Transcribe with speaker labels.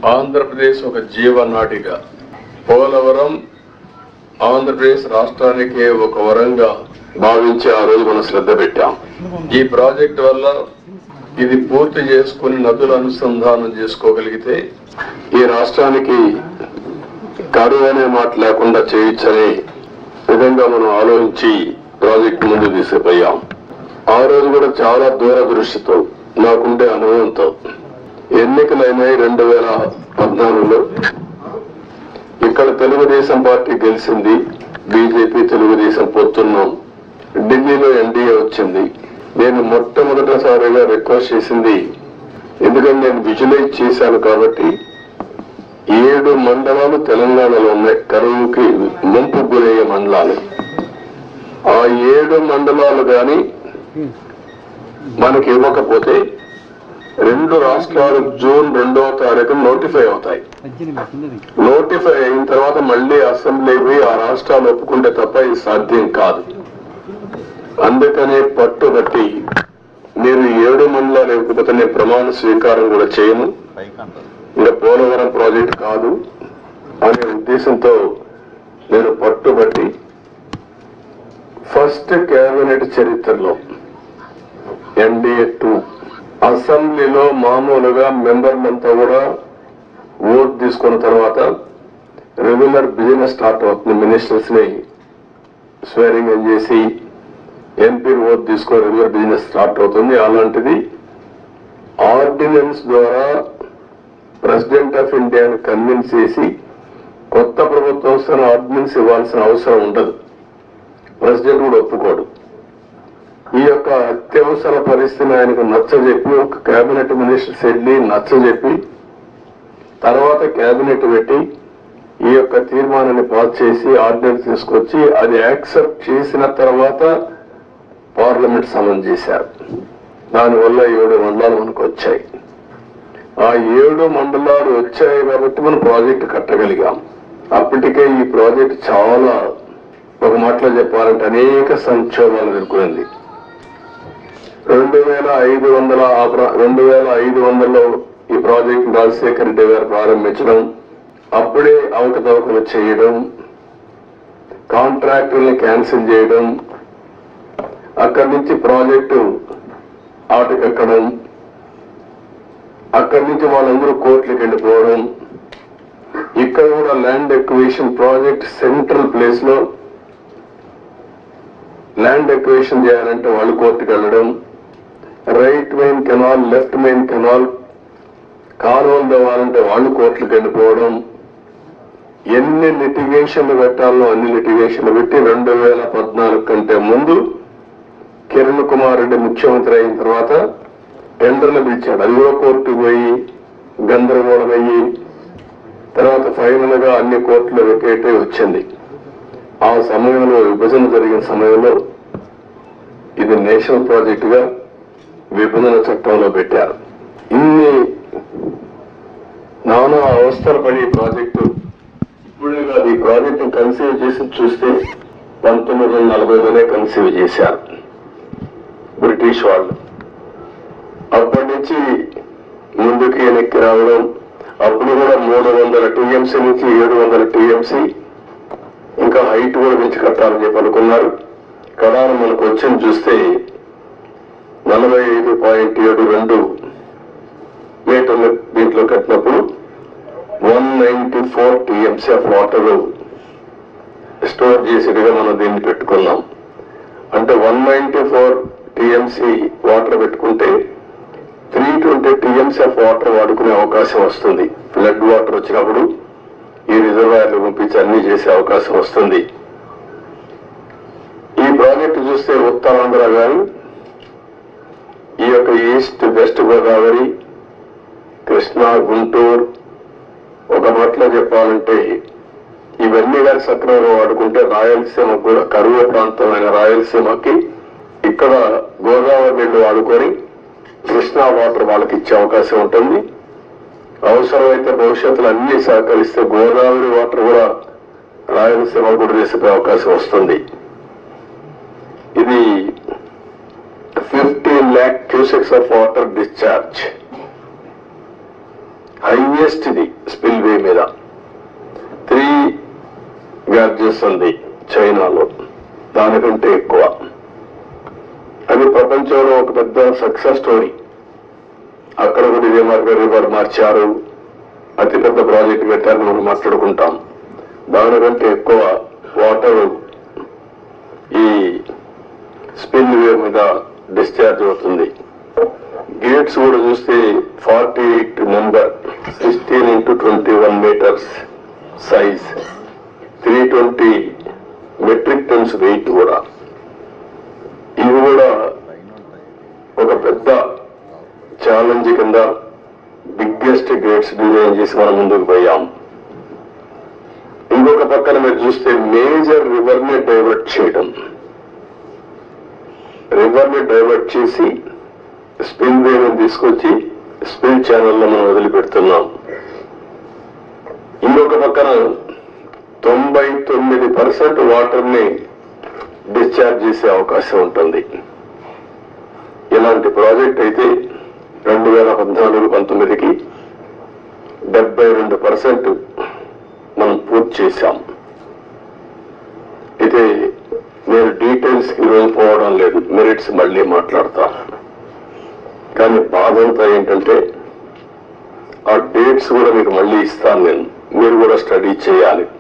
Speaker 1: ఆంధ్రప్రదేశ్ ఒక జీవనాడిగా పోలవరం ఆంధ్రప్రదేశ్ రాష్ట్రానికి ఒక వరంగా భావించి ఆ రోజు మనం శ్రద్ధ పెట్టాం ఈ ప్రాజెక్ట్ వల్ల ఇది పూర్తి చేసుకుని నదుల అనుసంధానం చేసుకోగలిగితే ఈ రాష్ట్రానికి కరువు అనే మాట లేకుండా చేయొచ్చనే విధంగా మనం ఆలోచించి ప్రాజెక్ట్ ముందు తీసుకుపోయాం ఆ రోజు కూడా చాలా దూరదృష్టితో నాకుండే అనుభవంతో ఎన్నికలైనాయి రెండు వేల పద్నాలుగులో ఇక్కడ తెలుగుదేశం పార్టీ గెలిచింది బీజేపీ తెలుగుదేశం పొత్తున్నాం ఢిల్లీలో ఎన్డీఏ వచ్చింది నేను మొట్టమొదటిసారిగా రిక్వెస్ట్ చేసింది ఎందుకంటే నేను విజువలైజ్ చేశాను కాబట్టి ఏడు మండలాలు తెలంగాణలో ఉన్నాయి కరువుకి ముంపు గురయ్యే మండలాలు ఆ ఏడు మండలాలు గాని మనకి ఇవ్వకపోతే రెండు రాష్ట్రాలు జూన్ రెండవ తారీఖు నోటిఫై అవుతాయి నోటిఫై అయిన తర్వాత మళ్ళీ అసెంబ్లీ పోయి ఆ రాష్ట్రాలు ఒప్పుకుంటే తప్ప ఇది సాధ్యం కాదు అందుకనే పట్టుబట్టి మీరు ఏడు మండలాలు ఇవ్వకపోతే నేను ప్రమాణ స్వీకారం కూడా చేయను ఇంకా పోలవరం ప్రాజెక్ట్ కాదు అనే ఉద్దేశంతో నేను పట్టుబట్టి ఫస్ట్ కేబినెట్ చరిత్రలో ఎన్డీఏ టూ అసెంబ్లీలో మామూలుగా మెంబర్లంతా కూడా ఓట్ తీసుకున్న తర్వాత రెగ్యులర్ బిజినెస్ స్టార్ట్ అవుతుంది మినిస్టర్స్ ని స్వేరింగ్ ఇన్ చేసి ఎంపీ ఓట్ తీసుకొని రెగ్యులర్ బిజినెస్ స్టార్ట్ అవుతుంది అలాంటిది ఆర్డినెన్స్ ద్వారా ప్రెసిడెంట్ ఆఫ్ ఇండియాని కన్విన్స్ చేసి కొత్త ప్రభుత్వం వస్తున్న ఆర్డినెన్స్ ఇవ్వాల్సిన అవసరం ఉండదు ప్రెసిడెంట్ కూడా ఒప్పుకోడు ఈ యొక్క అత్యవసర పరిస్థితిని ఆయనకు నచ్చజెప్పి ఒక కేబినెట్ మినిస్టర్స్ వెళ్ళి నచ్చజెప్పి తర్వాత కేబినెట్ పెట్టి ఈ యొక్క తీర్మానాన్ని పాస్ చేసి ఆర్డినెన్స్ తీసుకొచ్చి అది యాక్సెప్ట్ చేసిన తర్వాత పార్లమెంట్ సమన్ చేశారు దానివల్ల ఏడు మండలాలు మనకు వచ్చాయి ఆ ఏడు మండలాలు వచ్చాయి కాబట్టి మనం ప్రాజెక్టు కట్టగలిగాం అప్పటికే ఈ ప్రాజెక్ట్ చాలా ఒక మాటలో చెప్పాలంటే అనేక సంక్షోభాలు ఎదుర్కొంది రెండు వేల ఐదు వందల ఆ ప్ర- రెండు వేల ఐదు వందలలో ఈ ప్రాజెక్ట్ రాజశేఖర రెడ్డి గారు ప్రారంభించడం అప్పుడే అవకతవకలు చేయడం కాంట్రాక్టుల్ని క్యాన్సిల్ చేయడం అక్కడి నుంచి ప్రాజెక్టు ఆటకెక్కడం అక్కడి నుంచి వాళ్ళందరూ కోర్టులకు వెళ్ళిపోవడం ఇక్కడ కూడా land acquisition project central place లో ల్యాండ్ ఎక్వేషన్ చేయాలంటే వాళ్ళు కోర్టుకు వెళ్ళడం right main canal left main canal కాలువలు తవ్వాలంటే వాళ్ళు కోర్టులకు వెళ్ళిపోవడం ఎన్ని లిటిగేషన్లు పెట్టాలో అన్ని లిటిగేషన్లు పెట్టి రెండు వేల పద్నాలుగు కంటే ముందు కిరణ్ కుమార్ రెడ్డి ముఖ్యమంత్రి అయిన తర్వాత టెండర్లు పిలిచాడు అది కూడా కోర్టుకు పోయి గందరగోళం అయ్యి తర్వాత ఫైనల్ గా అన్ని కోర్టులు వెకేటే వచ్చింది ఆ సమయంలో విభజన జరిగిన సమయంలో ఇది నేషనల్ ప్రాజెక్ట్ గా విభజన చట్టంలో పెట్టారు ఇన్ని నానా అవస్థలు పడి ఈ ప్రాజెక్టు ఇప్పుడే కాదు ఈ ప్రాజెక్టు కన్సీవ్ చేసి చూస్తే పంతొమ్మిది వందల నలభైలోనే కన్సీవ్ చేశారు బ్రిటిష్ వాళ్ళు అప్పటి నుంచి ముందుకి వెనక్కి రావడం అప్పుడు కూడా మూడు వందల టీఎంసీ నుంచి ఏడు వందల టీఎంసీ ఇంకా హైట్ కూడా పెంచి కట్టాలని చెప్పి అనుకున్నారు కడాను మనకు వచ్చింది చూస్తే నలభై ఐదు పాయింట్ ఏడు రెండు మీటర్లు దీంట్లో కట్టినప్పుడు one ninety four TMC of water store చేసేట్టుగా మనం దీన్ని పెట్టుకున్నాం అంటే one ninety four TMC water పెట్టుకుంటే three twenty TMC of water వాడుకునే అవకాశం వస్తుంది ఫ్లడ్ వాటర్ వచ్చినప్పుడు ఈ రిజర్వాయర్లు పంపించి అన్ని చేసే అవకాశం వస్తుంది ఈ ప్రాజెక్టు చూస్తే ఉత్తరాంధ్ర కానీ ఈ యొక్క ఈస్ట్ వెస్ట్ గోదావరి కృష్ణా గుంటూరు ఒక మాటలో చెప్పాలంటే ఇవన్నీ కానీ సక్రమంగా వాడుకుంటే రాయలసీమ కూడా కరువు ప్రాంతమైన రాయలసీమకి ఇక్కడ గోదావరి నీళ్లు వాడుకొని కృష్ణా వాటర్ వాళ్ళకి ఇచ్చే అవకాశం ఉంటుంది అవసరమైతే భవిష్యత్తులో అన్ని సహకరిస్తే గోదావరి వాటర్ కూడా రాయలసీమ కూడా తీసుకునే అవకాశం వస్తుంది ఇది fifteen lakh cusecs of water discharge highest ఇది స్పిల్ వే మీద త్రీ గ్యార్జెస్ ఉంది చైనాలో దానికంటే ఎక్కువ అది ప్రపంచంలో ఒక పెద్ద సక్సెస్ స్టోరీ అక్కడ కూడా ఇదే మార్గ రివర్ మార్చారు అతిపెద్ద ప్రాజెక్ట్ పెట్టారు మనం మాట్లాడుకుంటాం దానికంటే ఎక్కువ వాటర్ ఈ స్పిల్ వే మీద డిశ్చార్జ్ అవుతుంది గేట్స్ కూడా చూస్తే forty eight number sixteen into twenty one metres size three twenty metric tons weight కూడా ఇవి కూడా ఒక పెద్ద ఛాలెంజ్ కింద బిగ్గెస్ట్ గేట్స్ డిజైన్ చేసి మనం ముందుకు పోయాం ఇంకొక పక్కన మీరు చూస్తే మేజర్ రివర్ ని డైవర్ట్ చేయడం రివర్ ని డైవర్ట్ చేసి స్పిల్ వేని తీసుకొచ్చి స్పిల్ ఛానల్లో మనం వదిలిపెడుతున్నాం ఇంకొక పక్కన తొంభై తొమ్మిది పర్సెంట్ వాటర్ ని డిశ్చార్జ్ చేసే అవకాశం ఉంటుంది ఇలాంటి ప్రాజెక్ట్ అయితే రెండు వేల పద్నాలుగు పంతొమ్మిదికి డెబ్బై రెండు పర్సెంట్ మనం పూర్తి చేశాం అయితే నేను డీటెయిల్స్ కి ఈరోజు పోవడం లేదు మెరిట్స్ మళ్ళీ మాట్లాడతా కానీ బాధ అంతా ఏంటంటే ఆ డేట్స్ కూడా మీకు మళ్ళీ ఇస్తాను నేను మీరు కూడా స్టడీ చేయాలి